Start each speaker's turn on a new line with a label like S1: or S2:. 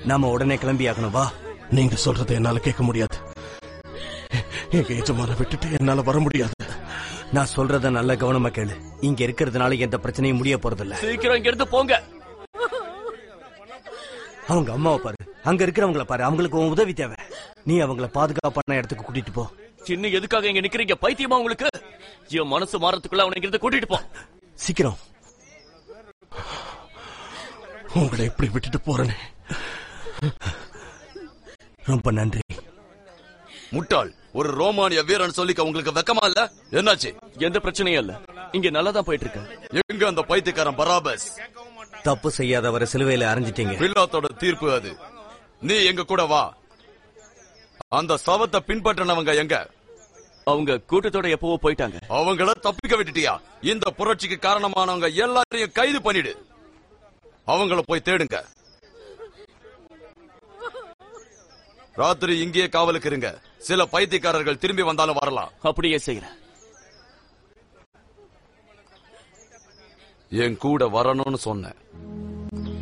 S1: நாம உடனே கிளம்பி ஆகணும் வா
S2: நீங்க சொல்றதை என்னால கேட்க முடியாது எ- எங்க எஜமான விட்டுட்டு என்னால வர முடியாது
S1: நான் சொல்றத நல்ல கவனமா கேளு இங்க இருக்கிறதுனால எந்த பிரச்சனையும் முடிய போறதில்ல
S3: சீக்கிரம் இங்க இருந்து போங்க
S1: அவங்க அம்மாவை பாரு அங்க இருக்கிறவங்கள பாரு அவங்களுக்கு உன் உதவி தேவை நீ அவங்கள பாதுகாப்பான இடத்துக்கு கூட்டிட்டு போ
S3: சின்ன எதுக்காக இங்க நிக்கிறீங்க பைத்தியமா உங்களுக்கு என் மனசு மாறத்துக்குள்ள அவனை இங்க இருந்து கூட்டிட்டு போ
S1: சீக்கிரம்
S2: உங்களை எப்படி விட்டுட்டு போறேனே
S1: ரொம்ப நன்றி
S4: முட்டாள் ஒரு ரோமானிய வீரன் சொல்லிக்க உங்களுக்கு வெக்கமா இல்ல என்னாச்சு
S3: எந்த பிரச்சனையும் இல்ல இங்க நல்லா தான் போயிட்டு இருக்கு
S4: எங்க அந்த பைத்தியக்காரன் பராபஸ்
S1: தப்பு செய்யாதவரை சிலுவையில அரைஞ்சிட்டீங்க
S4: பில்லாத்தோட தீர்ப்பு அது நீ எங்க கூட வா அந்த சவத்தை பின்பற்றினவங்க எங்க
S3: அவங்க கூட்டத்தோட எப்பவோ போயிட்டாங்க
S4: அவங்கள தப்பிக்க விட்டுட்டியா இந்த புரட்சிக்கு காரணமானவங்க எல்லாரையும் கைது பண்ணிடு அவங்கள போய் தேடுங்க ராத்திரி இங்கேயே காவலுக்கு இருங்க சில பைத்தியக்காரர்கள் திரும்பி வந்தாலும் வரலாம்
S3: அப்படியே செய்யறேன்
S4: என் கூட வரணும்னு சொன்னேன்